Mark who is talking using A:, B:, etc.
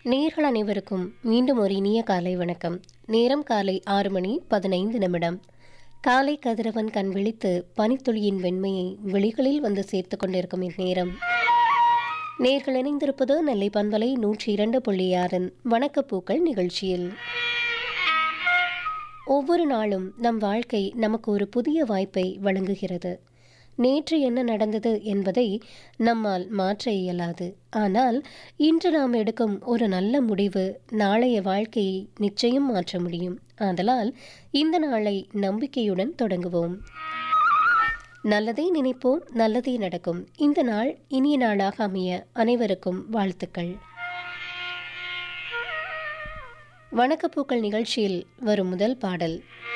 A: நேர்கள் அனைவருக்கும் மீண்டும் ஒரு இனிய காலை வணக்கம் நேரம் காலை ஆறு மணி பதினைந்து நிமிடம் காலை கதிரவன் கண் விழித்து பனித்துளியின் வெண்மையை வெளிகளில் வந்து சேர்த்து கொண்டிருக்கும் இந்நேரம் நேர்கள் இணைந்திருப்பது நெல்லை பண்பலை நூற்றி இரண்டு புள்ளி ஆறின் வணக்கப்பூக்கள் நிகழ்ச்சியில் ஒவ்வொரு நாளும் நம் வாழ்க்கை நமக்கு ஒரு புதிய வாய்ப்பை வழங்குகிறது நேற்று என்ன நடந்தது என்பதை நம்மால் மாற்ற இயலாது ஆனால் இன்று நாம் எடுக்கும் ஒரு நல்ல முடிவு நாளைய வாழ்க்கையை நிச்சயம் மாற்ற முடியும் ஆதலால் இந்த நாளை நம்பிக்கையுடன் தொடங்குவோம் நல்லதை நினைப்போம் நல்லதே நடக்கும் இந்த நாள் இனிய நாளாக அமைய அனைவருக்கும் வாழ்த்துக்கள் வணக்கப்பூக்கள் நிகழ்ச்சியில் வரும் முதல் பாடல்